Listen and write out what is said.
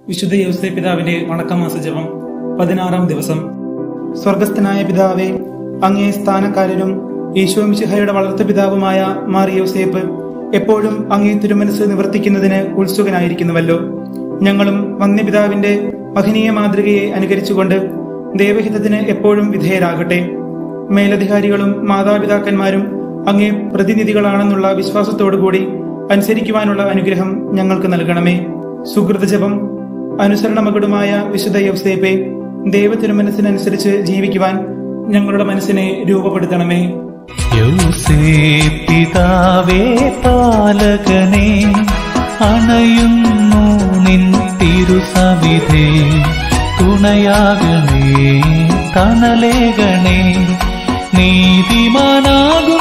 വിശുദ്ധ യൗസേ പിതാവിന്റെ വണക്കമാസ ജപം പതിനാറാം ദിവസം സ്വർഗസ്ഥനായ പിതാവേ അങ്ങേ സ്ഥാനക്കാരനും ഈശോ മിശിഹയുടെ വളർത്തു പിതാവുമായ മാർ യൗസേപ്പ് എപ്പോഴും അങ്ങേ തിരുമനസ് നിവർത്തിക്കുന്നതിന് ഉത്സുകനായിരിക്കുന്നുവല്ലോ ഞങ്ങളും വന്യപിതാവിന്റെ മഹനീയ മാതൃകയെ അനുകരിച്ചുകൊണ്ട് ദേവഹിതത്തിന് എപ്പോഴും വിധേയരാകട്ടെ മേലധികാരികളും മാതാപിതാക്കന്മാരും അങ്ങേ പ്രതിനിധികളാണെന്നുള്ള വിശ്വാസത്തോടുകൂടി അനുസരിക്കുവാനുള്ള അനുഗ്രഹം ഞങ്ങൾക്ക് നൽകണമേ സുഹൃത ജപം അനുസരണമകുടുമായ വിശുദ്ധ യവ്സേപ്പെ ദൈവ തിരുമനസ്സിനനുസരിച്ച് ജീവിക്കുവാൻ ഞങ്ങളുടെ മനസ്സിനെ രൂപപ്പെടുത്തണമേ യൗസേ പിതാവേ പാലകനെ അണയുന്നു നിൻ തിരുസവിധേ തുണയാകണേ തണലേകണേ നീതിമാനാകും